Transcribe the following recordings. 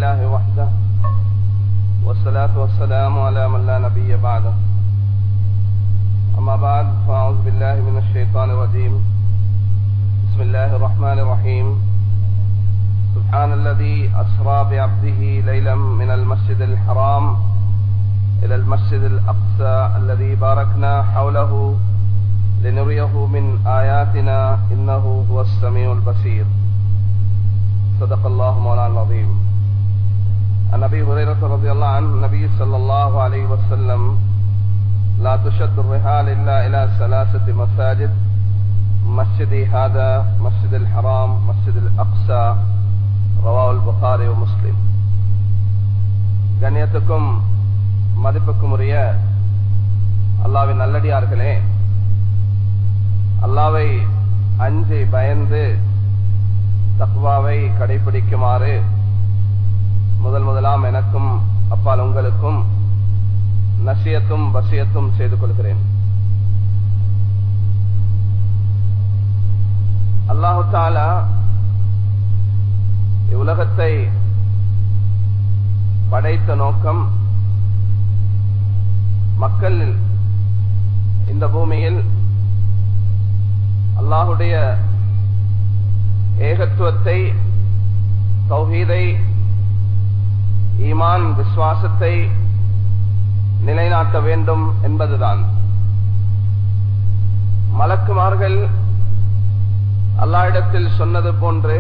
لله وحده والصلاة والسلام على من لا نبي بعده أما بعد فأعوذ بالله من الشيطان الرجيم بسم الله الرحمن الرحيم سبحان الذي أسرى بعبده ليلا من المسجد الحرام إلى المسجد الأقصى الذي باركنا حوله لنريه من آياتنا إنه هو السميع البصير صدق الله مولانا العظيم عن أبي هريرة رضي الله عنه النبي صلى الله عليه وسلم لا تشد الرحال إلا إلى ثلاثة مساجد مسجدي هذا مسجد الحرام مسجد الأقصى رواه البخاري ومسلم கண்ணியத்துக்கும் மதிப்புக்கும் உரிய அல்லாவின் நல்லடியார்களே அல்லாவை அஞ்சு பயந்து தக்வாவை கடைபிடிக்குமாறு முதல் முதலாம் எனக்கும் அப்பால் உங்களுக்கும் நசியத்தும் வசியத்தும் செய்து கொள்கிறேன் அல்லாஹு தாலா இவ்வுலகத்தை படைத்த நோக்கம் மக்கள் இந்த பூமியில் அல்லாஹுடைய ஏகத்துவத்தை தௌஹீதை ஈமான் விசுவாசத்தை நிலைநாட்ட வேண்டும் என்பதுதான் மலக்குமார்கள் அல்லாஹிடத்தில் சொன்னது போன்று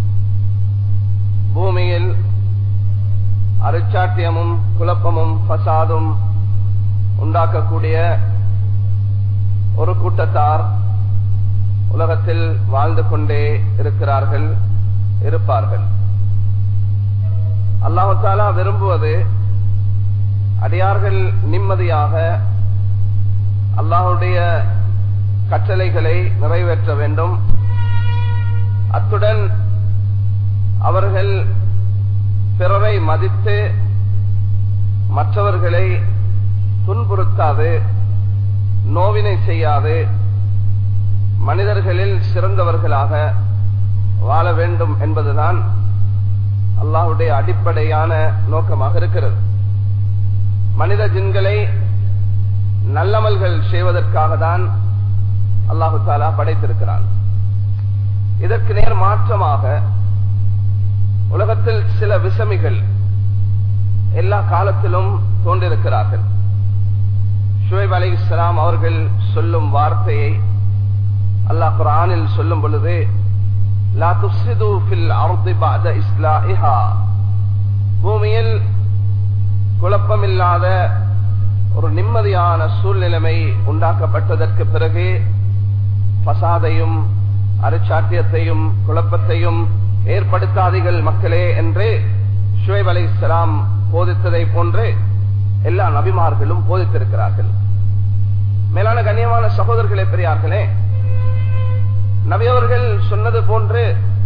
பூமியில் அருச்சாட்டியமும் குழப்பமும் பசாதும் உண்டாக்கக்கூடிய ஒரு கூட்டத்தார் உலகத்தில் வாழ்ந்து கொண்டே இருக்கிறார்கள் இருப்பார்கள் அல்லாஹு தாலா விரும்புவது அடியார்கள் நிம்மதியாக அல்லாஹுடைய கட்டளைகளை நிறைவேற்ற வேண்டும் அத்துடன் அவர்கள் பிறரை மதித்து மற்றவர்களை துன்புறுத்தாது நோவினை செய்யாது மனிதர்களில் சிறந்தவர்களாக வாழ வேண்டும் என்பதுதான் அல்லாஹுடைய அடிப்படையான நோக்கமாக இருக்கிறது மனித ஜின்களை நல்லமல்கள் செய்வதற்காக தான் அல்லாஹு தாலா படைத்திருக்கிறான் இதற்கு நேர் மாற்றமாக உலகத்தில் சில விசமிகள் எல்லா காலத்திலும் தோன்றிருக்கிறார்கள் ஷுவைப் அலி இஸ்லாம் அவர்கள் சொல்லும் வார்த்தையை அல்லாஹ் குரானில் சொல்லும் பொழுது லா துஃப்சிது ஃபில் அர்தி பஅத இஸ்லாஹா பூமியில் குழப்பமில்லாத ஒரு நிம்மதியான சூழ்நிலைமை உண்டாக்கப்பட்டதற்கு பிறகு பசாதையும் அரிச்சாட்டியத்தையும் குழப்பத்தையும் ஏற்படுத்தாதீர்கள் மக்களே என்று ஷுவைப் அலி இஸ்லாம் போதித்ததை போன்று எல்லா நபிமார்களும் போதித்திருக்கிறார்கள் மேலான கண்ணியமான சகோதரர்களே பெரியார்களே நபியவர்கள் சொன்னது போன்று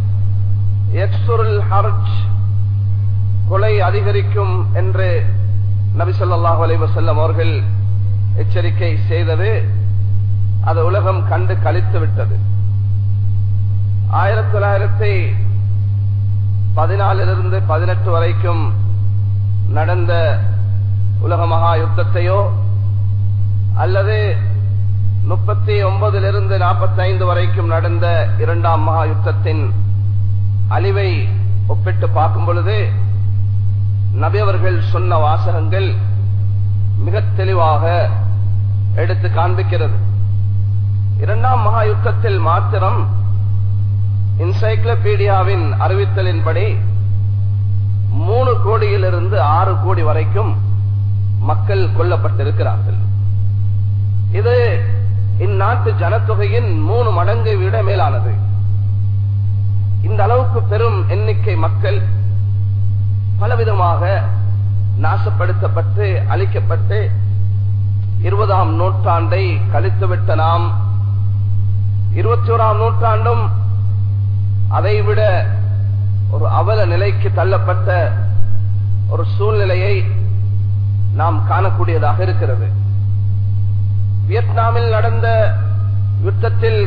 கொலை அதிகரிக்கும் என்று நபி சொல்லாஹு அலை வசல்லம் அவர்கள் எச்சரிக்கை செய்தது அது உலகம் கண்டு கழித்து விட்டது ஆயிரத்தி தொள்ளாயிரத்தி பதினாலிலிருந்து பதினெட்டு வரைக்கும் நடந்த உலக மகா யுத்தத்தையோ அல்லது முப்பத்தி ஒன்பதிலிருந்து நாற்பத்தி ஐந்து வரைக்கும் நடந்த இரண்டாம் மகா யுத்தத்தின் அழிவை ஒப்பிட்டு பார்க்கும் பொழுது நபியவர்கள் சொன்ன வாசகங்கள் மிக தெளிவாக எடுத்து காண்பிக்கிறது இரண்டாம் மகா யுத்தத்தில் மாத்திரம் இன்சைக்ளபீடியாவின் அறிவித்தலின்படி மூணு கோடியிலிருந்து ஆறு கோடி வரைக்கும் மக்கள் கொல்லப்பட்டிருக்கிறார்கள் இது இந்நாட்டு ஜனத்தொகையின் மூணு மடங்கு விட மேலானது இந்த அளவுக்கு பெரும் எண்ணிக்கை மக்கள் பலவிதமாக நாசப்படுத்தப்பட்டு அழிக்கப்பட்டு இருபதாம் நூற்றாண்டை கழித்துவிட்ட நாம் இருபத்தி ஓராம் நூற்றாண்டும் அதைவிட ஒரு அவல நிலைக்கு தள்ளப்பட்ட ஒரு சூழ்நிலையை நாம் காணக்கூடியதாக இருக்கிறது வியட்நாமில் நடந்த யுத்தத்தில்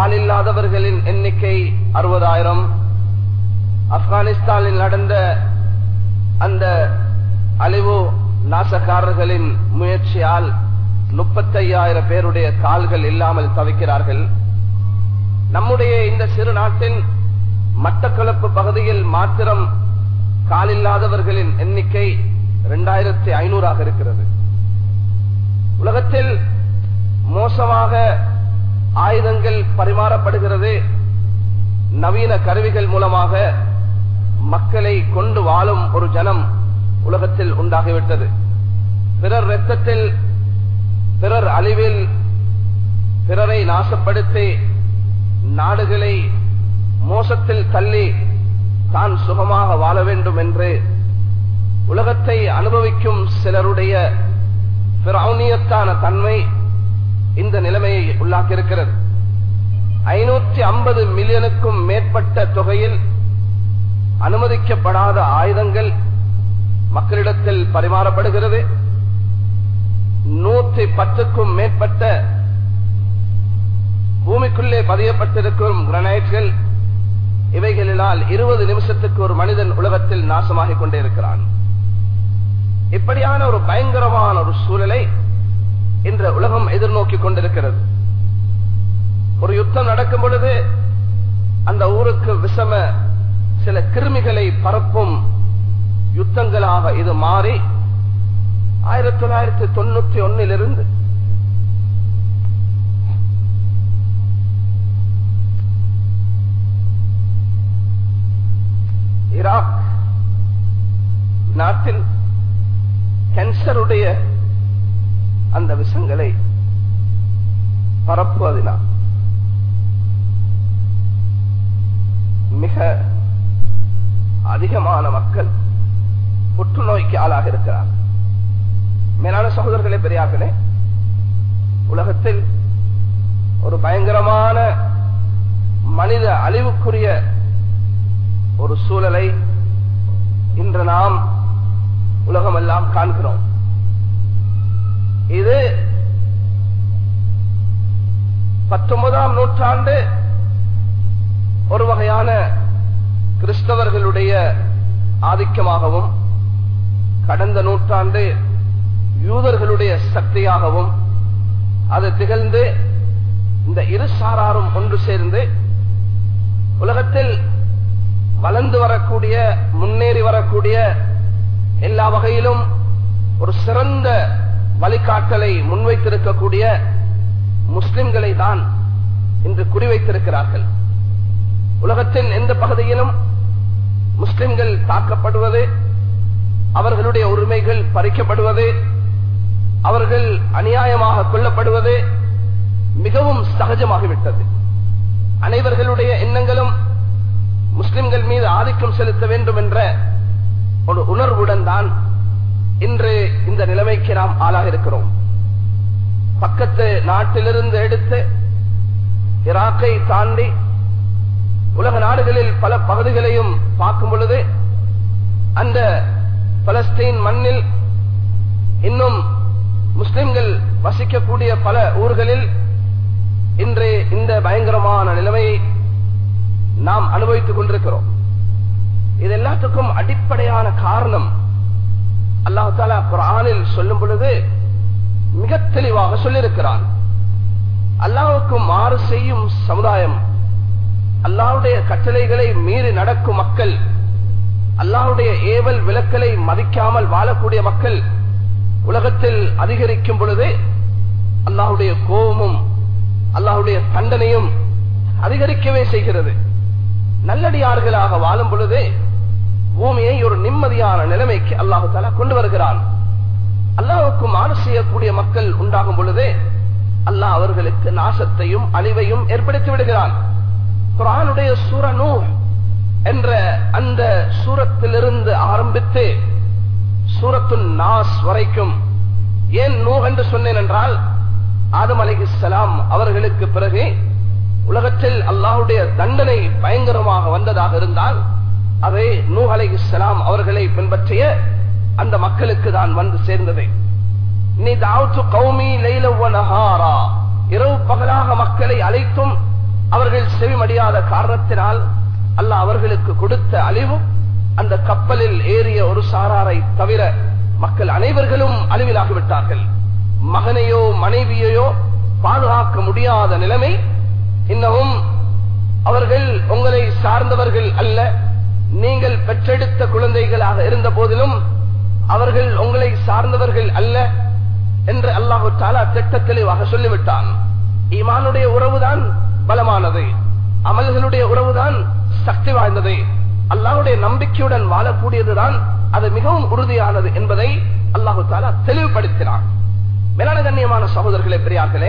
காலில்லாதவர்களின் எண்ணிக்கை அறுபதாயிரம் ஆப்கானிஸ்தானில் நடந்த அந்த அழிவு நாசக்காரர்களின் முயற்சியால் முப்பத்தையாயிரம் பேருடைய கால்கள் இல்லாமல் தவிக்கிறார்கள் நம்முடைய இந்த சிறு நாட்டின் மட்டக்களப்பு பகுதியில் மாத்திரம் காலில்லாதவர்களின் எண்ணிக்கை இரண்டாயிரத்தி ஐநூறாக இருக்கிறது உலகத்தில் மோசமாக ஆயுதங்கள் பரிமாறப்படுகிறது நவீன கருவிகள் மூலமாக மக்களை கொண்டு வாழும் ஒரு ஜனம் உலகத்தில் உண்டாகிவிட்டது பிறர் ரத்தத்தில் பிறர் அழிவில் பிறரை நாசப்படுத்தி நாடுகளை மோசத்தில் தள்ளி தான் சுகமாக வாழ வேண்டும் என்று உலகத்தை அனுபவிக்கும் சிலருடைய பிரௌனியத்தான தன்மை இந்த நிலைமையை உள்ளாக்கியிருக்கிறது ஐநூற்றி ஐம்பது மில்லியனுக்கும் மேற்பட்ட தொகையில் அனுமதிக்கப்படாத ஆயுதங்கள் மக்களிடத்தில் பரிமாறப்படுகிறது நூற்றி பத்துக்கும் மேற்பட்ட பூமிக்குள்ளே பதியப்பட்டிருக்கும் கிரனைட்கள் இவைகளினால் இருபது நிமிஷத்துக்கு ஒரு மனிதன் உலகத்தில் நாசமாகிக் கொண்டே இருக்கிறான் இப்படியான ஒரு பயங்கரமான ஒரு சூழலை இன்று உலகம் எதிர்நோக்கி கொண்டிருக்கிறது ஒரு யுத்தம் நடக்கும் பொழுது அந்த ஊருக்கு விஷம சில கிருமிகளை பரப்பும் யுத்தங்களாக இது மாறி ஆயிரத்தி தொள்ளாயிரத்தி தொண்ணூத்தி ஒன்னிலிருந்து ஈராக் நாட்டில் கேன்சருடைய அந்த விஷங்களை பரப்புவதனால் மிக அதிகமான மக்கள் புற்றுநோய்க்கு ஆளாக இருக்கிறார் மேலான சகோதரர்களே பெரியார்களே உலகத்தில் ஒரு பயங்கரமான மனித அழிவுக்குரிய ஒரு சூழலை இன்று நாம் உலகமெல்லாம் காண்கிறோம் இது பத்தொன்பதாம் நூற்றாண்டு ஒரு வகையான கிறிஸ்தவர்களுடைய ஆதிக்கமாகவும் கடந்த நூற்றாண்டு யூதர்களுடைய சக்தியாகவும் அது திகழ்ந்து இந்த இரு சாராரும் ஒன்று சேர்ந்து உலகத்தில் வளர்ந்து வரக்கூடிய முன்னேறி வரக்கூடிய எல்லா வகையிலும் ஒரு சிறந்த வழிகாட்டலை முன்வைத்திருக்கக்கூடிய முஸ்லிம்களை தான் இன்று குறிவைத்திருக்கிறார்கள் உலகத்தின் எந்த பகுதியிலும் முஸ்லிம்கள் தாக்கப்படுவது அவர்களுடைய உரிமைகள் பறிக்கப்படுவது அவர்கள் அநியாயமாக கொல்லப்படுவது மிகவும் சகஜமாகிவிட்டது அனைவர்களுடைய எண்ணங்களும் முஸ்லிம்கள் மீது ஆதிக்கம் செலுத்த வேண்டும் என்ற ஒரு உணர்வுடன் தான் இன்று இந்த நிலைமைக்கு நாம் ஆளாக இருக்கிறோம் பக்கத்து நாட்டிலிருந்து எடுத்து ஈராக்கை தாண்டி உலக நாடுகளில் பல பகுதிகளையும் பார்க்கும் பொழுது அந்த பலஸ்தீன் மண்ணில் இன்னும் முஸ்லிம்கள் வசிக்கக்கூடிய பல ஊர்களில் இன்று இந்த பயங்கரமான நிலைமையை நாம் அனுபவித்துக் கொண்டிருக்கிறோம் இது எல்லாத்துக்கும் அடிப்படையான காரணம் அல்லாஹு தாலா குரானில் சொல்லும் பொழுது மிக தெளிவாக சொல்லியிருக்கிறான் அல்லாவுக்கு மாறு செய்யும் சமுதாயம் அல்லாவுடைய கட்டளைகளை மீறி நடக்கும் மக்கள் அல்லாவுடைய ஏவல் விலக்கலை மதிக்காமல் வாழக்கூடிய மக்கள் உலகத்தில் அதிகரிக்கும் பொழுது அல்லாஹுடைய கோபமும் அல்லாஹுடைய தண்டனையும் அதிகரிக்கவே செய்கிறது நல்லடியார்களாக வாழும் பொழுது பூமியை ஒரு நிம்மதியான நிலைமைக்கு அல்லாஹு தாலா கொண்டு வருகிறான் அல்லாவுக்கு மாறு செய்யக்கூடிய மக்கள் உண்டாகும் பொழுது அல்லாஹ் அவர்களுக்கு நாசத்தையும் அழிவையும் ஏற்படுத்தி விடுகிறான் குரானுடைய சூரனூ என்ற அந்த சூரத்திலிருந்து ஆரம்பித்து சூரத்து நாஸ் வரைக்கும் ஏன் நூ என்று சொன்னேன் என்றால் ஆதம் அலிஹிஸ்லாம் அவர்களுக்கு பிறகு உலகத்தில் அல்லாஹுடைய தண்டனை பயங்கரமாக வந்ததாக இருந்தால் அதை நூ அலிஹிஸ்லாம் அவர்களை பின்பற்றிய அந்த மக்களுக்கு தான் வந்து சேர்ந்தது நீ தாவுத்து கௌமி லைலவனஹாரா இரவு பகலாக மக்களை அழைத்தும் அவர்கள் செவிமடியாத காரணத்தினால் அல்லாஹ் அவர்களுக்கு கொடுத்த அழிவு அந்த கப்பலில் ஏறிய ஒரு சாராரை தவிர மக்கள் அனைவர்களும் அழிவிலாகிவிட்டார்கள் மகனையோ மனைவியையோ பாதுகாக்க முடியாத நிலைமை இன்னமும் அவர்கள் உங்களை சார்ந்தவர்கள் அல்ல நீங்கள் பெற்றெடுத்த குழந்தைகளாக இருந்த போதிலும் அவர்கள் உங்களை சார்ந்தவர்கள் அல்ல என்று அல்லாஹு தாலா திட்ட தெளிவாக சொல்லிவிட்டான் ஈமானுடைய உறவுதான் பலமானது அமல்களுடைய உறவுதான் சக்தி வாய்ந்தது அல்லாஹுடைய நம்பிக்கையுடன் வாழக்கூடியதுதான் அது மிகவும் உறுதியானது என்பதை அல்லாஹு தாலா தெளிவுபடுத்தினான் மேலான கண்ணியமான சகோதரர்களே பெரியார்களே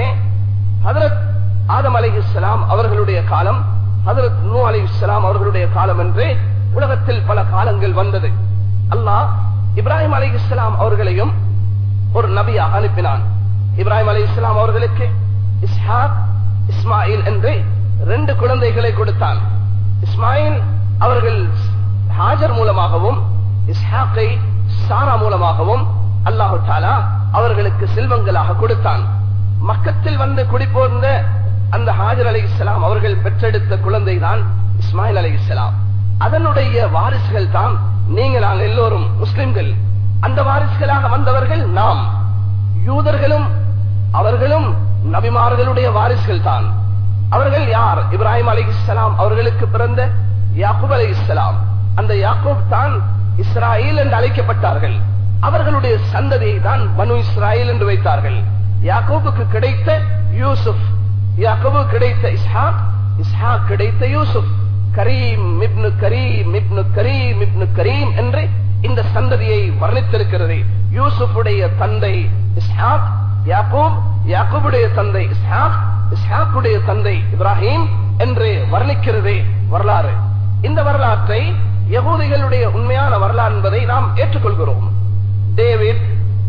ஹதரத் ஆதம் அலி இஸ்லாம் அவர்களுடைய காலம் ஹதரத் நூ அலி இஸ்லாம் அவர்களுடைய காலம் என்று உலகத்தில் பல காலங்கள் வந்தது அல்லாஹ் இப்ராஹிம் அலி இஸ்லாம் அவர்களையும் ஒரு நபியாக அனுப்பினான் இப்ராஹிம் அலி இஸ்லாம் அவர்களுக்கு இஸ்ஹாக் இஸ்மாயில் என்று ரெண்டு குழந்தைகளை கொடுத்தான் இஸ்மாயில் அவர்கள் ஹாஜர் மூலமாகவும் இஸ்ஹாக்கை சாரா மூலமாகவும் அல்லாஹு தாலா அவர்களுக்கு செல்வங்களாக கொடுத்தான் மக்கத்தில் வந்து குடிபோர்ந்த அந்த ஹாஜர் அலி இஸ்லாம் அவர்கள் பெற்றெடுத்த குழந்தை தான் இஸ்மாயில் அலி இஸ்லாம் அதனுடைய வாரிசுகள் தான் நீங்க நாங்கள் எல்லோரும் முஸ்லிம்கள் அந்த வாரிசுகளாக வந்தவர்கள் நாம் யூதர்களும் அவர்களும் நபிமார்களுடைய வாரிசுகள் தான் அவர்கள் யார் இப்ராஹிம் அலி இஸ்லாம் அவர்களுக்கு பிறந்த யாக்கூப் அலி இஸ்லாம் அந்த யாக்கூப் தான் இஸ்ராயில் என்று அழைக்கப்பட்டார்கள் அவர்களுடைய சந்ததியை தான் பனு இஸ்ராயில் என்று வைத்தார்கள் யாக்கூபுக்கு கிடைத்த யூசுப் யாக்கூபு கிடைத்த இஸ்ஹாக் இஸ்ஹாக் கிடைத்த யூசுப் கரீம் மிப்னு கரீம் மிப்னு கரீம் மிப்னு கரீம் என்று இந்த சந்ததியை வர்ணித்திருக்கிறது யூசுஃபுடைய தந்தை இஸ்ஹாக் யாக்கூப் யாக்கூபுடைய தந்தை இஸ்ஹாக் இஸ்ஹாக்குடைய தந்தை இப்ராஹிம் என்று வர்ணிக்கிறது வரலாறு இந்த வரலாற்றை யகூதிகளுடைய உண்மையான வரலாறு என்பதை நாம் ஏற்றுக்கொள்கிறோம் டேவிட்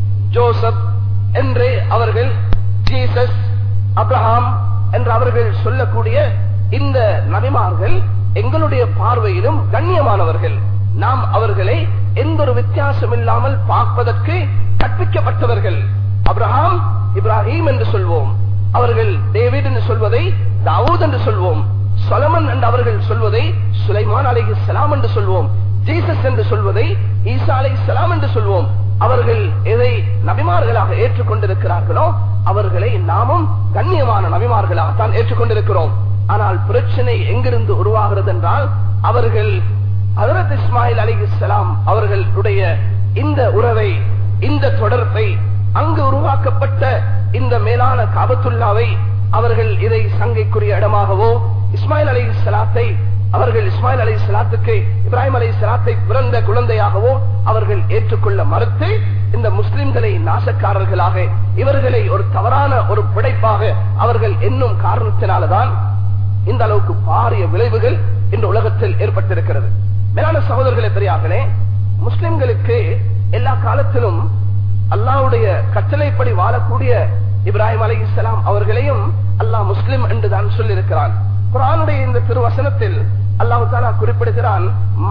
ஜோசப் என்று அவர்கள் ஜீசஸ் அப்ரஹாம் என்று அவர்கள் சொல்லக்கூடிய இந்த நபிமார்கள் எங்களுடைய பார்வையிலும் கண்ணியமானவர்கள் நாம் அவர்களை எந்த ஒரு வித்தியாசம் இல்லாமல் பார்ப்பதற்கு கற்பிக்கப்பட்டவர்கள் அப்ரஹாம் இப்ராஹிம் என்று சொல்வோம் அவர்கள் டேவிட் என்று சொல்வதை தாவூத் என்று சொல்வோம் சொலமன் என்று அவர்கள் சொல்வதை சுலைமான் அலை சலாம் என்று சொல்வோம் ஜீசஸ் என்று சொல்வதை ஈசா அலை சலாம் என்று சொல்வோம் அவர்கள் எதை நபிமார்களாக ஏற்றுக்கொண்டிருக்கிறார்களோ அவர்களை நாமும் கண்ணியமான நபிமார்களாக தான் ஏற்றுக்கொண்டிருக்கிறோம் ஆனால் பிரச்சனை எங்கிருந்து உருவாகிறது என்றால் அவர்கள் ஹதரத் இஸ்மாயில் அலி இஸ்லாம் அவர்களுடைய இந்த உறவை இந்த தொடர்பை அங்கு உருவாக்கப்பட்ட இந்த மேலான காபத்துல்லாவை அவர்கள் இதை சங்கைக்குரிய இடமாகவோ இஸ்மாயில் அலி சலாத்தை அவர்கள் இஸ்மாயில் அலி சலாத்துக்கு இப்ராஹிம் அலி சலாத்தை பிறந்த குழந்தையாகவோ அவர்கள் ஏற்றுக்கொள்ள மறுத்து இந்த முஸ்லிம்களை நாசக்காரர்களாக இவர்களை ஒரு தவறான ஒரு பிழைப்பாக அவர்கள் என்னும் காரணத்தினால்தான் இந்த அளவுக்கு பாரிய விளைவுகள் இந்த உலகத்தில் ஏற்பட்டிருக்கிறது மேலான சகோதரர்களே பெரியார்களே முஸ்லிம்களுக்கு எல்லா காலத்திலும் அல்லாவுடைய கட்டளைப்படி வாழக்கூடிய இப்ராஹிம் அலி இஸ்லாம் அவர்களையும் அல்லாஹ் முஸ்லிம் என்றுதான் சொல்லியிருக்கிறான் குரானுடைய இந்த திருவசனத்தில் அல்லாஹு தாலா குறிப்பிடுகிறான்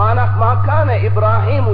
இப்ராஹிம்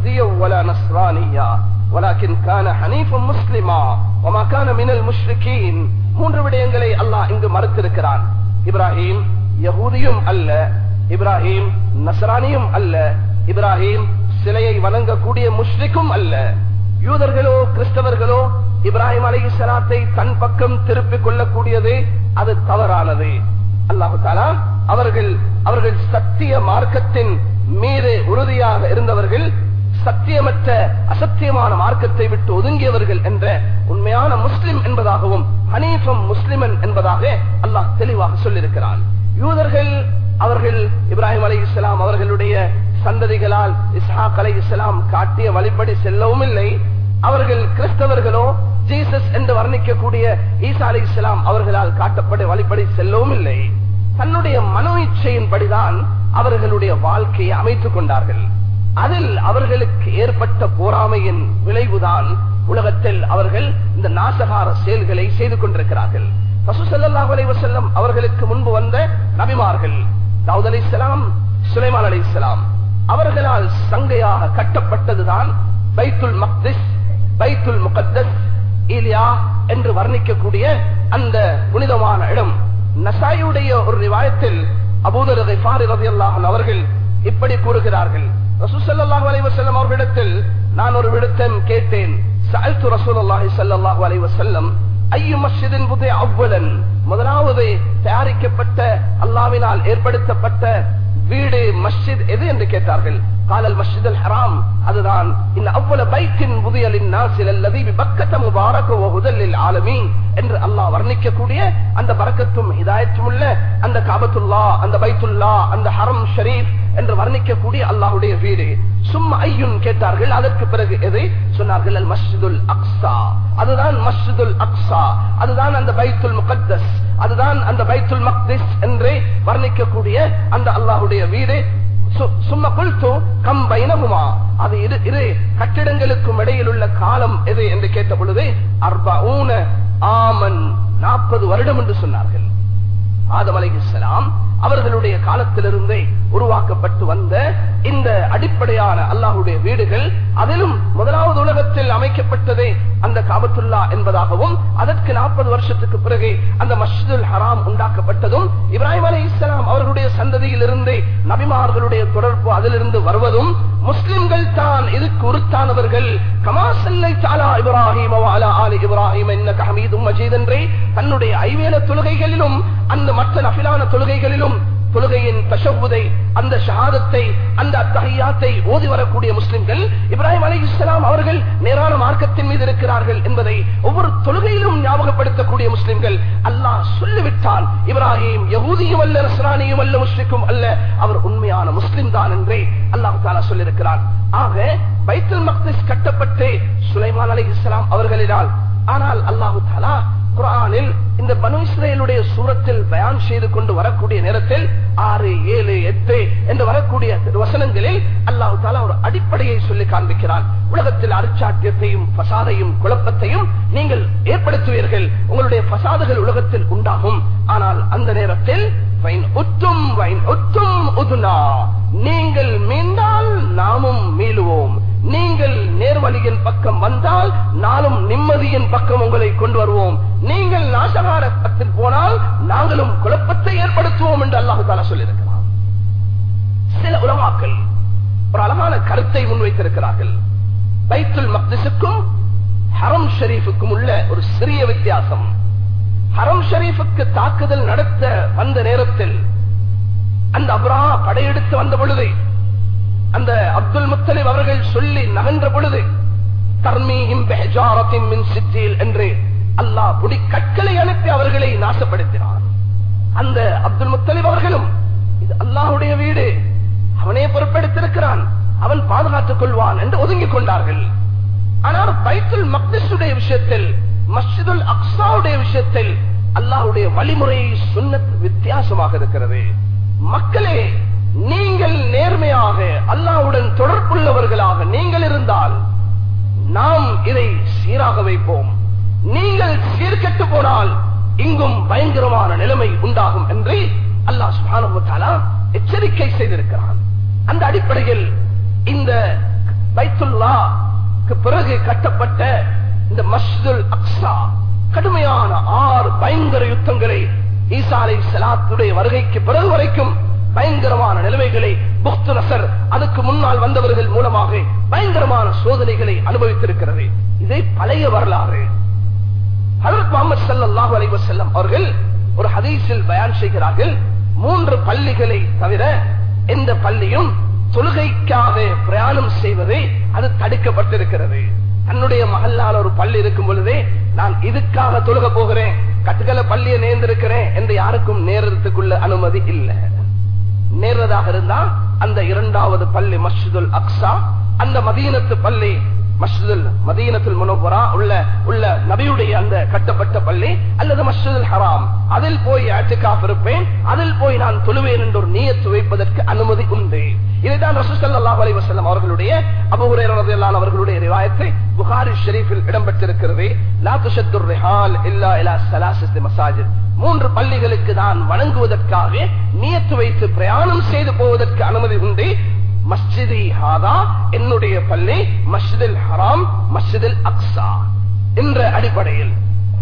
ولكن كان حنيفا مسلما وما كان من المشركين மூன்று விடயங்களை அல்லாஹ் இங்கு மறுத்திருக்கிறான் இப்ராஹிம் யகூதியும் அல்ல இப்ராஹிம் நசரானியும் அல்ல இப்ராஹிம் சிலையை வணங்கக்கூடிய முஷ்ரிக்கும் அல்ல யூதர்களோ கிறிஸ்தவர்களோ இப்ராஹிம் அலி சலாத்தை தன் பக்கம் திருப்பிக் கொள்ளக்கூடியது அது தவறானது அல்லாஹு தாலா அவர்கள் அவர்கள் சத்திய மார்க்கத்தின் மீது உறுதியாக இருந்தவர்கள் சத்தியமற்ற அசத்தியமான மார்க்கத்தை விட்டு ஒதுங்கியவர்கள் என்ற உண்மையான முஸ்லிம் என்பதாகவும் ஹனீஃபம் முஸ்லிமன் என்பதாக அல்லாஹ் தெளிவாக சொல்லியிருக்கிறான் யூதர்கள் அவர்கள் இப்ராஹிம் அலி இஸ்லாம் அவர்களுடைய சந்ததிகளால் இஸ்ஹாக் அலை இஸ்லாம் காட்டிய வழிபடி செல்லவும் இல்லை அவர்கள் கிறிஸ்தவர்களோ ஜீசஸ் என்று வர்ணிக்கக்கூடிய ஈசா அலி இஸ்லாம் அவர்களால் காட்டப்பட வழிபடி செல்லவும் இல்லை தன்னுடைய மனோ இச்சையின்படிதான் அவர்களுடைய வாழ்க்கையை அமைத்துக் கொண்டார்கள் அதில் அவர்களுக்கு ஏற்பட்ட போராமையின் விளைவுதான் உலகத்தில் அவர்கள் இந்த நாசகார செயல்களை செய்து கொண்டிருக்கிறார்கள் செல்லம் அவர்களுக்கு முன்பு வந்த நபிமார்கள் தாவூத் அலி இஸ்லாம் சுலைமான் அலி இஸ்லாம் அவர்களால் சங்கையாக கட்டப்பட்டதுதான் பைத்துல் மக்திஸ் பைத்துல் முகத்தஸ் ஈலியா என்று வர்ணிக்கக்கூடிய அந்த புனிதமான இடம் நசாயுடைய ஒரு ரிவாயத்தில் அபூதர் அவர்கள் இப்படி கூறுகிறார்கள் ரசூசல்லாஹு அலைஹி வஸல்லம் அவர்களிடத்தில் நான் ஒரு விடத்தம் கேட்டேன் சஅல்து ரசூலுல்லாஹி ஸல்லல்லாஹு அலைஹி வஸல்லம் ஐயு மஸ்ஜிதின் புதை அவ்வளன் முதலாவது தயாரிக்கப்பட்ட அல்லாவினால் ஏற்படுத்தப்பட்ட வீடு மஸ்ஜித் எது என்று கேட்டார்கள் காலல் மஸ்ஜித் அல் ஹராம் அதுதான் இந்த அவ்வளவு பைத்தின் புதியலின் நாசில் அல்லது பக்கத்த முபாரக ஹுதலில் ஆலமீன் என்று அல்லாஹ் வர்ணிக்கக்கூடிய அந்த பரக்கத்தும் ஹிதாயத்தும் உள்ள அந்த காபத்துல்லா அந்த பைத்துல்லா அந்த ஹரம் ஷரீப் என்று வர்ணிக்கக்கூடிய அல்லாஹுடைய வீடு சும்மா ஐயுன் கேட்டார்கள் அதற்கு பிறகு எதை சொன்னார்கள் அல் மஸ்ஜிதுல் அக்ஸா அதுதான் மஸ்ஜிதுல் அக்ஸா அதுதான் அந்த பைத்துல் முகத்தஸ் அதுதான் அந்த பைத்துல் மக்திஸ் என்று வர்ணிக்கக்கூடிய அந்த அல்லாஹுடைய வீடு சும்மா குல்து கம் பைனகுமா அது இரு இரு கட்டிடங்களுக்கும் இடையில் உள்ள காலம் எது என்று கேட்ட பொழுது அர்பூன ஆமன் நாற்பது வருடம் என்று சொன்னார்கள் ஆதம் அலைஹிஸ்ஸலாம் அவர்களுடைய காலத்திலிருந்தே உருவாக்கப்பட்டு வந்த இந்த அடிப்படையான அல்லாஹுடைய வீடுகள் அதிலும் முதலாவது உலகத்தில் அமைக்கப்பட்டதே அந்த காபத்துல்லா என்பதாகவும் அதற்கு நாற்பது வருஷத்துக்கு பிறகு அந்த மஸ்ஜிதுல் ஹராம் உண்டாக்கப்பட்டதும் இப்ராஹிம் அலி இஸ்லாம் அவர்களுடைய சந்ததியிலிருந்தே நபிமார்களுடைய தொடர்பு அதிலிருந்து வருவதும் முஸ்லிம்கள் தான் இதுக்கு உருத்தானவர்கள் கமாசல்லை சாலா இப்ராஹிம் அலா ஆலி இப்ராஹிம் என்ன ஹமீதும் மஜீத் என்றே தன்னுடைய ஐவேல தொழுகைகளிலும் அந்த மற்ற நபிலான தொழுகைகளிலும் தொழுகையின் தஷவுதை அந்த ஷஹாதத்தை அந்த அத்தகையாத்தை ஓதி வரக்கூடிய முஸ்லிம்கள் இப்ராஹிம் அலி இஸ்லாம் அவர்கள் நேரான மார்க்கத்தின் மீது இருக்கிறார்கள் என்பதை ஒவ்வொரு தொழுகையிலும் ஞாபகப்படுத்தக்கூடிய முஸ்லிம்கள் அல்லாஹ் சொல்லிவிட்டால் இப்ராஹிம் யகூதியும் அல்ல ரஸ்ரானியும் அல்ல முஸ்லிக்கும் அல்ல அவர் உண்மையான முஸ்லிம் தான் என்றே அல்லாஹ் தாலா சொல்லியிருக்கிறார் ஆக பைத்துல் மக்திஸ் கட்டப்பட்டு சுலைமான் அலி இஸ்லாம் அவர்களினால் ஆனால் அல்லாஹு தாலா குரானில் இந்த பனு இஸ்ரேலுடைய சூரத்தில் பயான் செய்து கொண்டு வரக்கூடிய நேரத்தில் ஆறு ஏழு எட்டு என்று வரக்கூடிய வசனங்களில் அல்லாஹு தாலா ஒரு அடிப்படையை சொல்லி காண்பிக்கிறான் உலகத்தில் அரிச்சாட்டியத்தையும் பசாதையும் குழப்பத்தையும் நீங்கள் ஏற்படுத்துவீர்கள் உங்களுடைய பசாதுகள் உலகத்தில் உண்டாகும் ஆனால் அந்த நேரத்தில் உற்றும் உற்றும் உதுனா நீங்கள் மீண்டால் நாமும் மீளுவோம் நீங்கள் நேர்வழியின் பக்கம் வந்தால் நாளும் நிம்மதியின் பக்கம் உங்களை கொண்டு வருவோம் நீங்கள் நாசகாரத்தில் போனால் நாங்களும் குழப்பத்தை ஏற்படுத்துவோம் என்று அல்லாஹு தாலா சொல்லியிருக்கிறார் சில உலமாக்கள் ஒரு அழகான கருத்தை முன்வைத்திருக்கிறார்கள் பைத்துல் மக்திசுக்கும் ஹரம் ஷரீஃபுக்கும் உள்ள ஒரு சிறிய வித்தியாசம் ஹரம் ஷரீஃபுக்கு தாக்குதல் நடத்த வந்த நேரத்தில் அந்த அப்ரா படையெடுத்து வந்த பொழுது அந்த அப்துல் முத்தலிப் அவர்கள் சொல்லி நகன்ற பொழுது தர்மீஹிம் பெஹஜாரத்தின் மின் சித்தியில் என்று அல்லாஹ் புடி கற்களை அனுப்பி அவர்களை நாசப்படுத்தினார் அந்த அப்துல் முத்தலிப் அவர்களும் இது அல்லாஹுடைய வீடு அவனே பொறுப்பெடுத்திருக்கிறான் அவன் பாதுகாத்துக் கொள்வான் என்று ஒதுங்கிக் கொண்டார்கள் ஆனால் பைத்துல் மக்திசுடைய விஷயத்தில் மஸ்ஜிதுல் அக்ஸாவுடைய விஷயத்தில் அல்லாஹுடைய வழிமுறை சுண்ணத் வித்தியாசமாக இருக்கிறது மக்களே நீங்கள் நேர்மையாக அல்லாவுடன் தொடர்புள்ளவர்களாக நீங்கள் இருந்தால் நாம் இதை சீராக வைப்போம் நீங்கள் சீர்கெட்டு போனால் இங்கும் பயங்கரமான நிலைமை உண்டாகும் என்று அல்லாஹ் சுபானுத்தாலா எச்சரிக்கை செய்திருக்கிறான் அந்த அடிப்படையில் இந்த பைத்துல்லாக்கு பிறகு கட்டப்பட்ட இந்த மஸ்ஜிதுல் அக்ஸா கடுமையான ஆறு பயங்கர யுத்தங்களை ஈசா அலை சலாத்துடைய வருகைக்கு பிறகு வரைக்கும் பயங்கரமான நிலைமைகளை புக்து நசர் அதுக்கு முன்னால் வந்தவர்கள் மூலமாக பயங்கரமான சோதனைகளை அனுபவித்திருக்கிறது இதை பழைய வரலாறு ஹதரத் முகமது சல்லாஹூ அலைவ செல்லம் அவர்கள் ஒரு ஹதீஸில் பயான் செய்கிறார்கள் மூன்று பள்ளிகளை தவிர எந்த பள்ளியும் தொழுகைக்காக பிரயாணம் செய்வது அது தடுக்கப்பட்டிருக்கிறது தன்னுடைய மகளால் ஒரு பள்ளி இருக்கும் பொழுதே நான் இதுக்காக தொழுக போகிறேன் கட்டுக்கல பள்ளியை நேர்ந்திருக்கிறேன் என்று யாருக்கும் நேரத்துக்குள்ள அனுமதி இல்லை நேர்றதாக இருந்தா அந்த இரண்டாவது பள்ளி மஸ்ஜிதுல் அக்ஸா அந்த மதீனத்து பள்ளி மஸ்ஜிதுல் மதீனத்துல் முனவரா உள்ள உள்ள நபியுடைய அந்த கட்டப்பட்ட பள்ளி அல்லது மஸ்ஜிதுல் ஹராம் அதில் போய் ஆட்டுக்காக இருப்பேன் அதில் போய் நான் தொழுவேன் என்று ஒரு நீயத்து வைப்பதற்கு அனுமதி உண்டு இதைதான் ரசூசல்லாஹ் அலி வசல்லம் அவர்களுடைய அபுரேரன் அவர்களுடைய ரிவாயத்தை புகாரி ஷெரீஃபில் இடம்பெற்றிருக்கிறது லா துஷத்துர் ரிஹால் இல்லா இலா சலாசித் மசாஜித் மூன்று பள்ளிகளுக்கு தான் வணங்குவதற்காக நியத்து வைத்து பிரயாணம் செய்து போவதற்கு அனுமதி உண்டு மஸ்ஜிதி ஹாதா என்னுடைய பள்ளி மஸ்ஜிதில் ஹராம் மஸ்ஜிதில் அக்ஸா என்ற அடிப்படையில்